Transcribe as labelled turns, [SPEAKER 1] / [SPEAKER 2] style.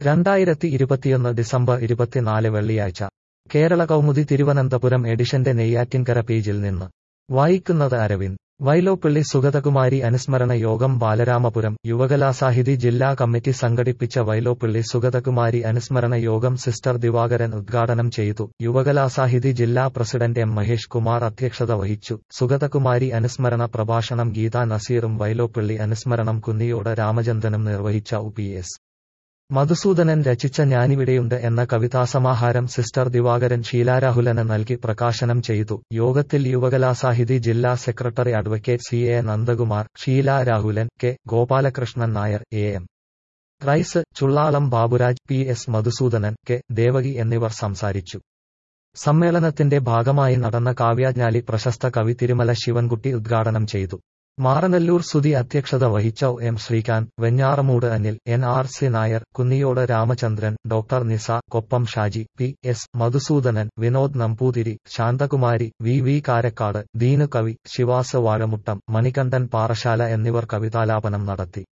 [SPEAKER 1] രണ്ടായിരത്തി ഇരുപത്തിയൊന്ന് ഡിസംബർ ഇരുപത്തിനാല് വെള്ളിയാഴ്ച കേരള കൗമുദി തിരുവനന്തപുരം എഡിഷന്റെ നെയ്യാറ്റിൻകര പേജിൽ നിന്ന് വായിക്കുന്നത് അരവിന്ദ് വൈലോപ്പിള്ളി സുഗതകുമാരി അനുസ്മരണ യോഗം ബാലരാമപുരം യുവകലാസാഹിതി ജില്ലാ കമ്മിറ്റി സംഘടിപ്പിച്ച വൈലോപ്പിള്ളി സുഗതകുമാരി അനുസ്മരണ യോഗം സിസ്റ്റർ ദിവാകരൻ ഉദ്ഘാടനം ചെയ്തു യുവകലാസാഹിതി ജില്ലാ പ്രസിഡന്റ് എം മഹേഷ് കുമാർ അധ്യക്ഷത വഹിച്ചു സുഗതകുമാരി അനുസ്മരണ പ്രഭാഷണം ഗീതാ നസീറും വൈലോപ്പിള്ളി അനുസ്മരണം കുന്നിയോട് രാമചന്ദ്രനും നിർവഹിച്ച ഉ പി എസ് മധുസൂദനൻ രചിച്ച ഞാനിവിടെയുണ്ട് എന്ന കവിതാസമാഹാരം സിസ്റ്റർ ദിവാകരൻ ഷീലാരാഹുലന് നൽകി പ്രകാശനം ചെയ്തു യോഗത്തിൽ യുവകലാസാഹിതി ജില്ലാ secretary advocate C A Nandakumar Sheela Rahulan K Gopalakrishnan Nair A M Rais Chullalam Baburaj P S Madhusoodanan K Devaki എന്നിവർ സംസാരിച്ചു സമ്മേളനത്തിന്റെ ഭാഗമായി നടന്ന കാവ്യാജ്ഞാലി പ്രശസ്ത കവി തിരുമല ശിവൻകുട്ടി ഉദ്ഘാടനം ചെയ്തു മാറനല്ലൂർ സുതി അധ്യക്ഷത വഹിച്ച O M Sreekanth Venjaramoodu Anil N R C Nair Kunniyode Ramachandran doctor Nisa Koppam Shaji P S Madhusoodanan Vinod Namboothiri Santhakumari V V Karakkad Deenu കവി ശിവാസ് വാഴമുട്ടം മണികണ്ഠൻ പാറശാല എന്നിവർ കവിതാലാപനം നടത്തി